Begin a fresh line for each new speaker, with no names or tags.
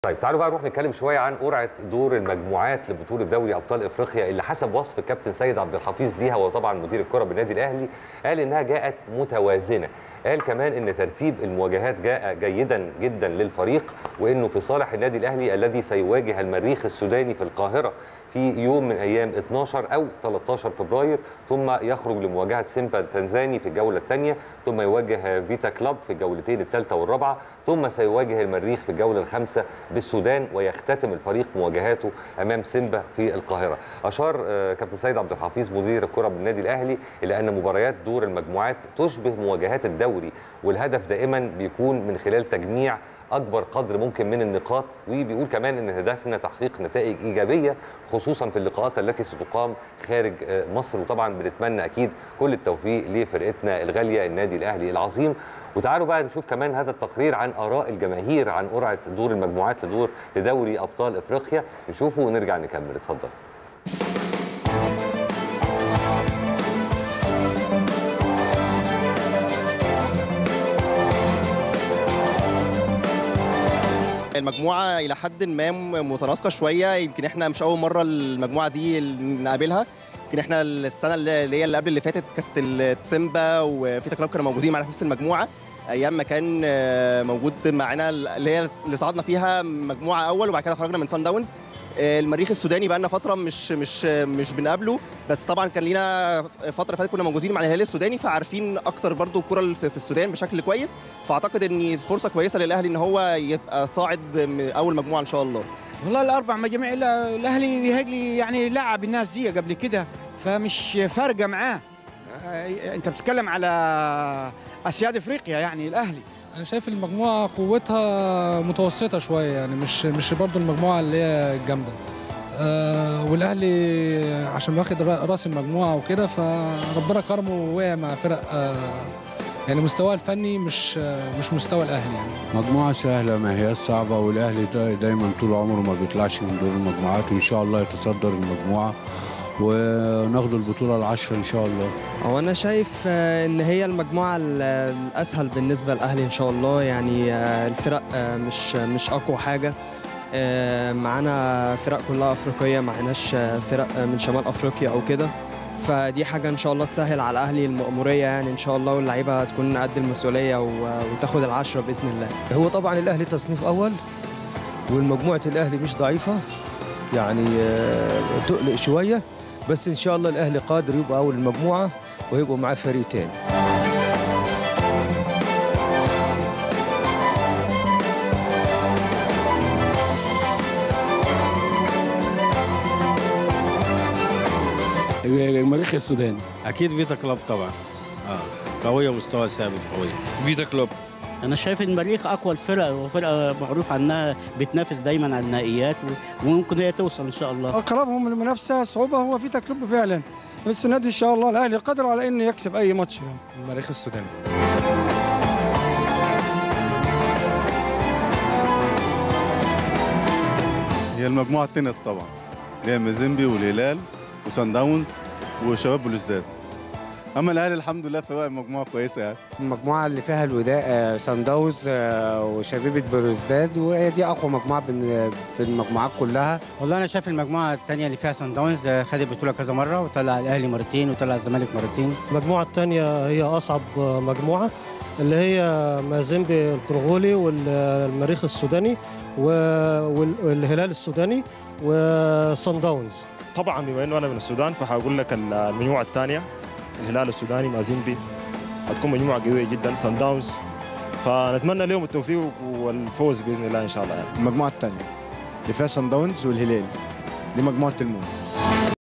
طيب تعالوا بقى نروح نتكلم شويه عن قرعه دور المجموعات لبطوله دوري ابطال افريقيا اللي حسب وصف الكابتن سيد عبد الحفيظ ليها وطبعا مدير الكره بالنادي الاهلي قال انها جاءت متوازنه قال كمان ان ترتيب المواجهات جاء جيدا جدا للفريق وانه في صالح النادي الاهلي الذي سيواجه المريخ السوداني في القاهره في يوم من ايام 12 او 13 فبراير ثم يخرج لمواجهه سيمبا التنزاني في الجوله الثانيه ثم يواجه فيتا كلوب في الجولتين الثالثه والرابعه ثم سيواجه المريخ في الجوله الخامسه بالسودان ويختتم الفريق مواجهاته امام سيمبا في القاهره اشار آه، كابتن سيد عبد الحفيظ مدير الكره بالنادي الاهلي الى ان مباريات دور المجموعات تشبه مواجهات الدوري والهدف دائما بيكون من خلال تجميع اكبر قدر ممكن من النقاط وبيقول كمان ان هدفنا تحقيق نتائج ايجابيه خصوصا في اللقاءات التي ستقام خارج آه، مصر وطبعا بنتمنى اكيد كل التوفيق لفرقتنا الغاليه النادي الاهلي العظيم وتعالوا بقى نشوف كمان هذا التقرير عن اراء الجماهير عن قرعه دور المجموعات لدور لدوري ابطال افريقيا نشوفه ونرجع نكمل اتفضل
المجموعه الى حد ما متناسقه شويه يمكن احنا مش اول مره المجموعه دي نقابلها يمكن احنا السنه اللي اللي هي اللي قبل اللي فاتت كانت التسيمبا وفيتا كلاب كانوا موجودين معانا في نفس المجموعه ايام ما كان آه، موجود معانا اللي هي اللي صعدنا فيها مجموعه اول وبعد كده خرجنا من سان داونز آه، المريخ السوداني بقى لنا فتره مش مش مش بنقابله بس طبعا كان لينا فتره فاتت كنا موجودين مع الهلال السوداني فعارفين اكتر برضو الكره اللي في في السودان بشكل كويس فاعتقد ان فرصه كويسه للاهلي ان هو يبقى صاعد من اول مجموعه ان شاء الله
والله الاربع مجاميع لا- الاهلي بيهجلي يعني لعب الناس دي قبل كده فمش فارقه معاه آه، انت بتتكلم على اسياد افريقيا يعني الاهلي
انا شايف المجموعه قوتها متوسطه شويه يعني مش مش برضو المجموعه اللي هي الجامده آه والاهلي عشان واخد را- راس المجموعه وكده فربنا كرمه ووقع مع فرق آه يعني مستواه الفني مش آه مش مستوى الاهلي يعني
مجموعة سهلة ما هي صعبة والأهلي دا- دايما طول عمره ما بيطلعش من دور المجموعات وإن شاء الله يتصدر المجموعة وناخد البطولة العشرة إن شاء الله
هو انا شايف آه، ان هي المجموعه ال- الاسهل بالنسبه للاهلي ان شاء الله يعني آه، الفرق آه، مش مش اقوى حاجه آه، معانا فرق كلها افريقيه معناش آه، فرق آه، من شمال افريقيا او كده فدي حاجه ان شاء الله تسهل على الاهلي المأموريه يعني ان شاء الله واللعيبه تكون قد المسؤوليه و- وتاخد العشره باذن الله
هو طبعا الاهلي تصنيف اول والمجموعه الاهلي مش ضعيفه يعني آه، تقلق شويه بس ان شاء الله الاهلي قادر يبقى اول المجموعه ويبقوا معاه فريق تاني
المريخ السوداني اكيد فيتا كلوب طبعا اه قويه ومستوى ثابت قويه فيتا كلوب
انا شايف ان المريخ اقوى الفرق وفرقه معروف عنها بتنافس دايما على النهائيات و- وممكن هي توصل ان شاء الله
اقربهم المنافسه صعوبه هو فيتا كلوب فعلا بس النادي ان شاء الله الاهلي قادر على انه يكسب اي ماتش يعني.
المريخ السوداني
هي المجموعة التانية طبعا اللي هي مازيمبي والهلال وسان داونز وشباب بلوزداد اما الاهلي الحمد لله في مجموعة كويسة يعني
المجموعة اللي فيها الوداع آه، سان داونز آه، وشبيبة بلوزداد وهي دي أقوى مجموعة بن- في المجموعات كلها
والله انا شايف المجموعه الثانيه اللي فيها سان داونز آه، خد البطوله كذا مره وطلع الاهلي مرتين وطلع الزمالك مرتين
المجموعه الثانيه هي اصعب مجموعه اللي هي مازيمبي الكونغولي والمريخ السوداني والهلال السوداني وصن داونز
طبعا بما انه انا من السودان فهقول لك المجموعه الثانيه الهلال السوداني مازيمبي هتكون مجموعه قويه جدا سان داونز فنتمنى لهم التوفيق والفوز باذن الله ان شاء الله يعني.
المجموعة الثانية اللي فيها سان داونز والهلال دي مجموعة الموت